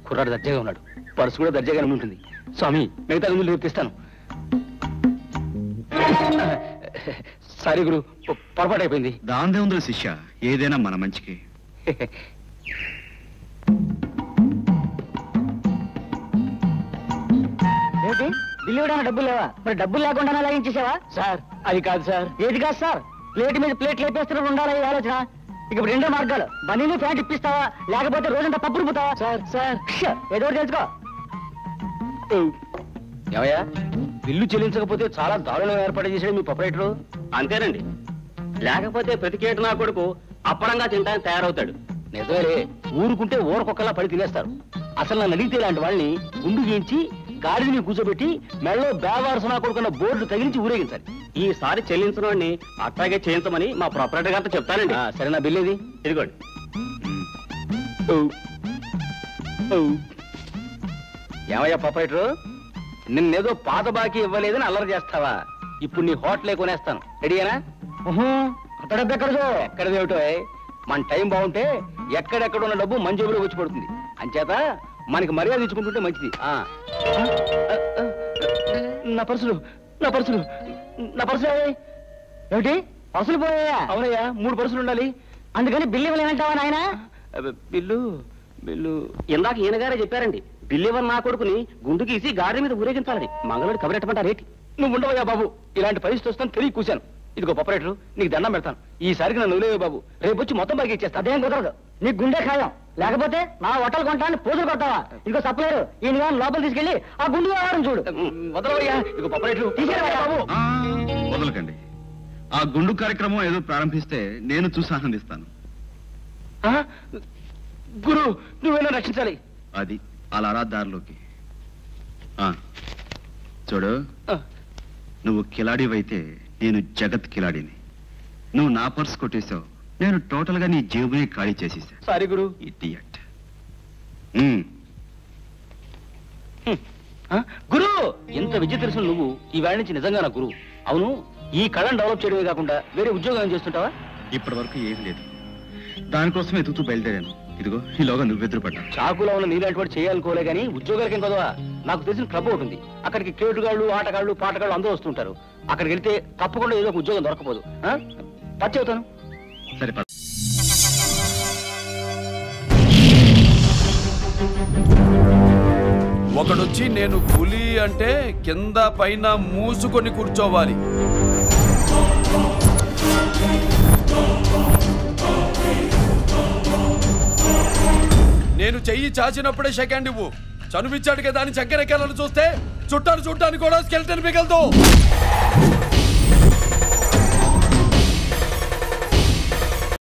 కుర్రాడు దర్జాగా ఉన్నాడు పర్సు కూడా దర్జాగానే ఉంటుంది స్వామి మిగతా ముందు రేపిస్తాను సారీ గురు పొ- పొరపాటు అయిపోయింది దాందే ఉందో శిష్య ఏదైనా మన మంచికి ఏంటి బిల్లు ఇవ్వడానికి డబ్బులు లేవా మరి డబ్బులు లేకుండా లాగించేసావా సార్ అది కాదు సార్ ఏది కాదు సార్ ప్లేట్ మీద ప్లేట్ లేపేస్తున్నప్పుడు ఉండాలి ఈ ఆలోచన ఇక ఇప్పుడు రెండో మార్గాలు బనీని ప్యాంట్ ఇప్పిస్తావా లేకపోతే రోజంతా పప్పు రుబ్బుతావా సార్ సార్ ఏదో ఒకటి తెలుసుకో ఏమయ్యా బిల్లు చెల్లించకపోతే చాలా దారుణం ఏర్పాటు చేశాడు మీ ప్రొపరేటరు అంతేనండి లేకపోతే ప్రతికేట నా కొడుకు అప్పడంగా తింటానికి తయారవుతాడు నిజమే ఊరుకుంటే ఊరకొక్కలా పడి తినేస్తారు అసలు నన్ను అడిగితే ఇలాంటి వాళ్ళని గుండు గీయించి గాడిని కూర్చోబెట్టి మెడలో బేవారసన కొడుకున్న బోర్డు తగిలించి ఊరేగించాలి ఈసారి చెల్లించడం అట్లాగే చేయించమని మా ప్రొపరేటర్ గారితో చెప్తానండి ఆ, సరే నా బిల్లు ఏది ఇదిగోండి ఏమయ్యా ప్రొపరేటరు నిన్నేదో పాత బాకీ ఇవ్వలేదని అల్లరి చేస్తావా ఇప్పుడు నీ హోటలే కొనేస్తాను రెడీయేనా అంత డబ్బు ఎక్కడదో ఎక్కడదేమిటో మన టైం బాగుంటే ఎక్కడెక్కడ ఉన్న డబ్బు మన జేబులో వచ్చి పడుతుంది అంచేత మనకి మర్యాద ఇచ్చుకుంటుంటే మంచిది ఆ. ఆ, ఆ, నా పర్సులు నా పర్సులు నా పర్సులు ఏమయ్యాయి? ఏమిటి అసలు పోయా అవునయ్యా మూడు పర్సులు ఉండాలి అందుకని బిల్లు ఇవ్వలేమంటావా నాయన అబ్బ, బిల్లు బిల్లు ఇందాక ఈయన గారే చెప్పారండి బిల్లివర్ నా కొడుకుని గుండు గీసి గాడి మీద ఊరేగించాలని మంగళూరు కబరెట్టమంటారు రేటి నువ్వు ఉండవయ్యా బాబు ఇలాంటి పరిస్థితి వస్తాను తెలియ కూశాను ఇదిగో ప్రొపరేటర్ నీకు దండం పెడతాను ఈసారికి నన్ను వదిలేవే బాబు రేపు వచ్చి మొత్తం బాగా ఇచ్చేస్తా అదేం కుదరదు నీకు గుండె ఖాయం లేకపోతే నా హోటల్ కొంటాను పూజలు కొట్టావా ఇదిగో సప్లైరు ఈయన కానీ లోపల తీసుకెళ్ళి ఆ గుండు వ్యవహారం చూడు వదలవయ్యా ఇదిగో ప్రొపరేటర్ తీసేయరా బాబు ఆ, వదలకండి ఆ గుండు కార్యక్రమం ఏదో ప్రారంభిస్తే నేను చూసి ఆనందిస్తాను ఆ? గురు నువ్వేనా రక్షించాలి అది అలా రా దారిలోకి ఆ, చూడు ఆ, నువ్వు కిలాడివైతే నేను జగత్ కిలాడిని నువ్వు నా పర్స్ కొట్టేశావు నేను టోటల్ గా నీ జేబుని ఖాళీ చేసేసా సారీ గురు ఇడియట్ హ్మ్. ఆ? గురు ఇంత విద్య తెలుసు నువ్వు ఈ వేళ నుంచి నిజంగా నా గురువు అవును ఈ కళను డెవలప్ చేయడమే కాకుండా వేరే ఉద్యోగం ఏం చేస్తుంటావా ఇప్పటి వరకు ఏం లేదు దానికోసం ఎదుగుతూ బయలుదేరాను ఇదిగో ఈలోగా నువ్వెదురు పడ్డా చాకులో ఉన్న నీలాంటి వాడు చేయాలనుకోలే కానీ ఉద్యోగాలకేం కదవా నాకు తెలిసిన క్లబ్ ఒకటి ఉంది అక్కడికి కేటుగాళ్ళు ఆటగాళ్ళు పాటగాళ్ళు అందరూ వస్తుంటారు అక్కడికి వెళ్తే తప్పకుండా ఏదో ఒక ఉద్యోగం దొరకపోదు ఆ? పచ్చి అవుతాను సరే పద. ఒకడొచ్చి నేను పులి అంటే కింద పైన మూసుకొని కూర్చోవాలి నేను చెయ్యి చాచినప్పుడే సెకండ్ ఇవ్వు చనువిచ్చాడు కదా అని చక్కెరెక్కాలని చూస్తే చుట్టాను చుట్టాను కూడా స్కెల్టన్ మిగలదు